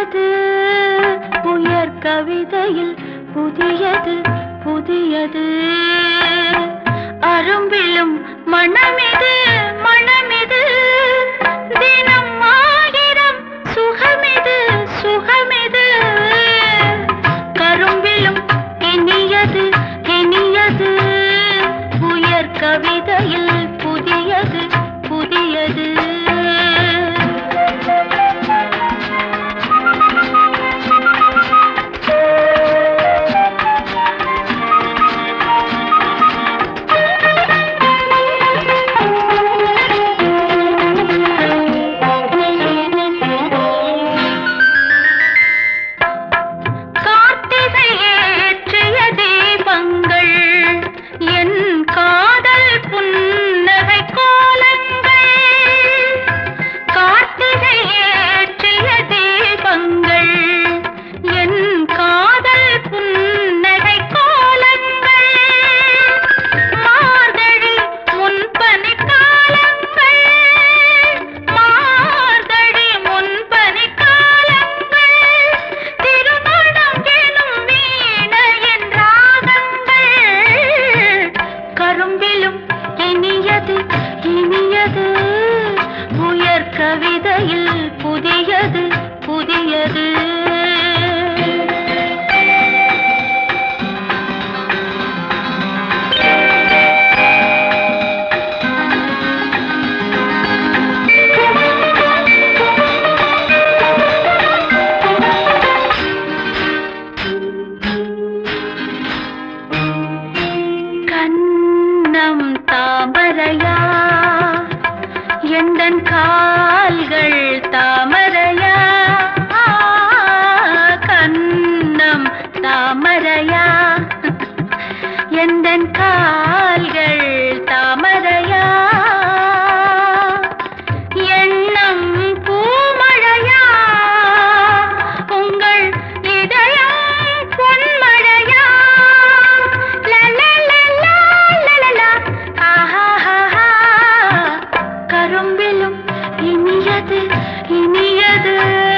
இனியது உயர் கவிதையில் புதியது புதியது அரும்பிலும் மனமிது மனமிது தினம் ஆயிரம் சுகமிது சுகமிது கரும்பிலும் இனியது இனியது உயர் கவிதையில் புதியது புதியது கார்த்திகை ஏற்றிய தீபங்கள் என் காதல் புன்னகை கோலங்கள் கார்த்திகை ஏற்றிய தீபங்கள் என் காதல் புன்னகை கோலங்கள் மார்கழி முன்பனி காலங்கள் மார்கழி முன்பனி காலங்கள் திருமணம் எனும் வீணையின் ராகங்கள் கரும்பிலும் இனியது இனியது உயர் கவிதையில் புதியது புதியது கண்ணம் தாமரையா எந்தன் கால்கள் தாமரையா கண்ணம் தாமரையா எந்தன் கால்கள் தாமரையா எண்ணம் பூமழையா உங்கள் இதயம் பொன்மழையா லலலலா, லலலா, ஆஹாஹாஹா. கரும்பிலும் இனியது இனியது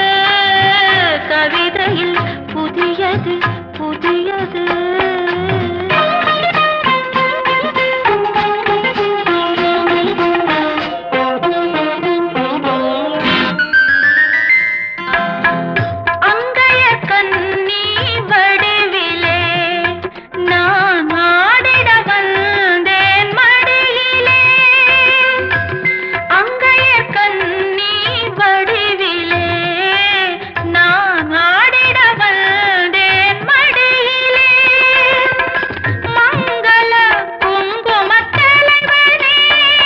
கவிதையில் புதியது புதியது அங்கைய கண்ணி வடிவிலே நான் ஆடிட வந்தேன் மடியிலே அங்கைய கண்ணி வடிவிலே நான் ஆடிட வந்தேன் மடியிலே மங்கள குங்குமத் தலைவனே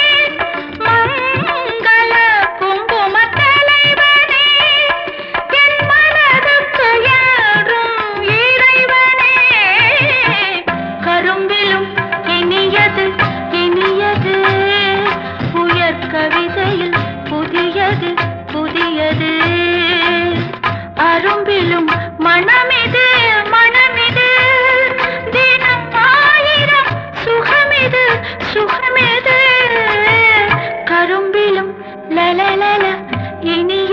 மங்கள குங்குமத் தலைவனே என் மனதுக்கு என்றும் இறைவனே கரும்பிலும் இனியது இனியது உயர் கவிதையில் புதியது புதியது அரும்பிலும் மனமிது மனமிது தினம் ஆயிரம் சுகமிது சுகமிது கரும்பிலும் லலலல இனிய